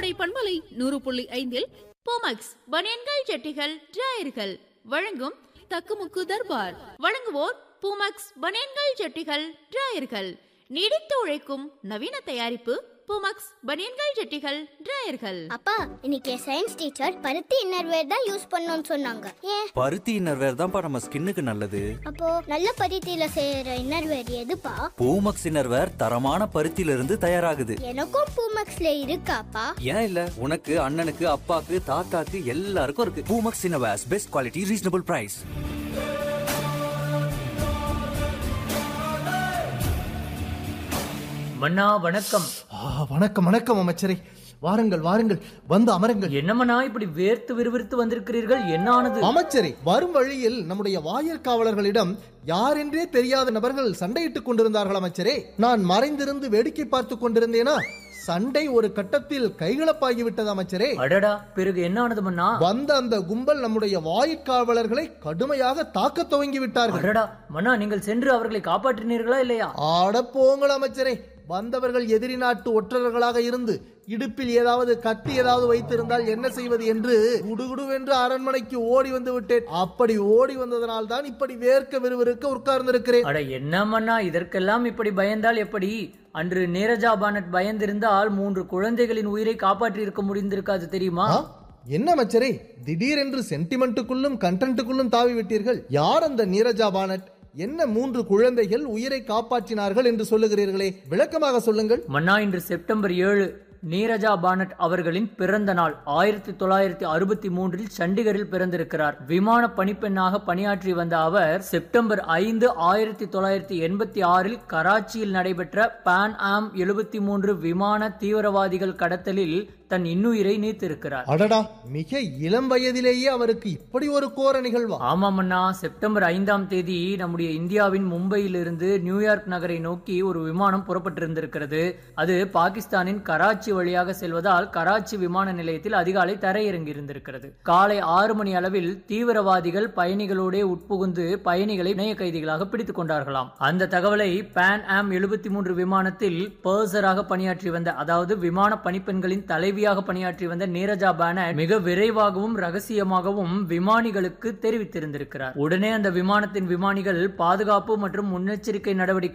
கோடை பண்பலை நூறு புள்ளி ஐந்தில் போமக்ஸ் பனியன்கள் ஜட்டிகள் டிராயர்கள் வழங்கும் தக்குமுக்கு தர்பார் வழங்குவோர் பூமக்ஸ் பனியன்கள் ஜட்டிகள் டிராயர்கள் நீடித்து உழைக்கும் நவீன தயாரிப்பு பூமக்ஸ் பனியன்கள் ஜட்டிகள் டிராயர்கள் அப்பா இன்னைக்கு சயின்ஸ் டீச்சர் பருத்தி இன்னர்வேர் தான் யூஸ் பண்ணணும்னு சொன்னாங்க ஏன் பருத்தி இன்னர்வேர் தான்ப்பா நம்ம ஸ்கின்னுக்கு நல்லது அப்போ நல்ல பருத்தியில செய்யற இன்னர்வேர் எதுப்பா பூமக்ஸ் இன்னர்வேர் தரமான பருத்தியில இருந்து தயாராகுது எனக்கும் பூமக்ஸ்ல இருக்காப்பா ஏன் இல்ல உனக்கு அண்ணனுக்கு அப்பாக்கு தாத்தாக்கு எல்லாருக்கும் இருக்கு Poomex innerwears best quality reasonable price மன்னா வணக்கம் ஆ, வணக்கம் வணக்கம் அமைச்சரே வாருங்கள் வாருங்கள் வந்து அமருங்கள் என்னமண்ணா இப்படி வேர்த்து விறுவிறுத்து வந்திருக்கிறீர்கள் என்ன ஆனது அமைச்சரே வரும் வழியில் நம்முடைய வாயிற்காவலர்களிடம் யாரென்றே தெரியாத நபர்கள் சண்டையிட்டுக் கொண்டிருந்தார்கள் அமைச்சரே நான் மறைந்திருந்து வேடிக்கை பார்த்து கொண்டிருந்தேனா சண்டை ஒரு கட்டத்தில் கைகலப்பாகிவிட்டது அமைச்சரே அடடா பிறகு என்ன ஆனது மன்னா வந்த அந்த கும்பல் நம்முடைய வாயிற்காவலர்களை கடுமையாக தாக்கத் துவங்கி விட்டார்கள் அடடா மன்னா நீங்கள் சென்று அவர்களை காப்பாற்றினீர்களா இல்லையா ஆட போங்கள் அமைச்சரே வந்தவர்கள் எதிரி நாட்டு ஒற்றர்களாக இருந்து இடுப்பில் ஏதாவது கத்தி ஏதாவது வைத்திருந்தால் என்ன செய்வது என்று குடுகுடுவென்று அரண்மனைக்கு ஓடி வந்து விட்டேன் அப்படி ஓடி வந்ததனால் தான் இப்படி வேர்க்க விறுவிறுக்க உட்கார்ந்திருக்கிறேன் அட என்ன மன்னா இதற்கெல்லாம் இப்படி பயந்தால் எப்படி அன்று நீரஜா பானட் பயந்திருந்தால் மூன்று குழந்தைகளின் உயிரை காப்பாற்றி இருக்க முடிந்திருக்காது தெரியுமா ஆ? என்ன அமைச்சரே திடீரென்று சென்டிமெண்ட்டுக்குள்ளும் கண்டென்ட்டுக்குள்ளும் தாவி விட்டீர்கள் யார் அந்த நீரஜா பானட் என்ன மூன்று குழந்தைகள் உயிரை காப்பாற்றினார்கள் என்று சொல்லுகிறீர்களே விளக்கமாக சொல்லுங்கள் மன்னா இன்று செப்டம்பர் ஏழு நீரஜா பானட் அவர்களின் பிறந்த நாள் ஆயிரத்தி தொள்ளாயிரத்தி அறுபத்தி மூன்றில் சண்டிகரில் பிறந்திருக்கிறார் விமான பணிப்பெண்ணாக பணியாற்றி வந்த அவர் செப்டம்பர் ஐந்து ஆயிரத்தி தொள்ளாயிரத்தி எண்பத்தி ஆறில் கராச்சியில் நடைபெற்ற பான் ஆம் எழுபத்தி மூன்று விமான தீவிரவாதிகள் கடத்தலில் தன் இன்னுயிரை நீத்திருக்கிறார் அடடா மிக இளம் வயதிலேயே அவருக்கு இப்படி ஒரு கோர நிகழ்வா ஆமாம் அண்ணா செப்டம்பர் ஐந்தாம் தேதி நம்முடைய இந்தியாவின் மும்பையிலிருந்து நியூயார்க் நகரை நோக்கி ஒரு விமானம் புறப்பட்டிருந்திருக்கிறது அது பாகிஸ்தானின் கராச்சி வழியாக செல்வதால் கராச்சி விமான நிலையத்தில் அதிகாலை தரையிறங்கி இருந்திருக்கிறது காலை ஆறு மணி அளவில் தீவிரவாதிகள் பயணிகளோடே உட்புகுந்து பயணிகளை இணைய கைதிகளாக பிடித்துக் கொண்டார்களாம் அந்த தகவலை பான் ஆம் எழுபத்தி மூன்று விமானத்தில் பர்சராக பணியாற்றி வந்த அதாவது விமான பணிப்பெண்களின் தலைவியாக பணியாற்றி வந்த நீரஜா பானட் மிக விரைவாகவும் ரகசியமாகவும் விமானிகளுக்கு தெரிவித்திருந்திருக்கிறார் உடனே அந்த விமானத்தின் விமானிகள் பாதுகாப்பு மற்றும் முன்னெச்சரிக்கை நடவடிக்கை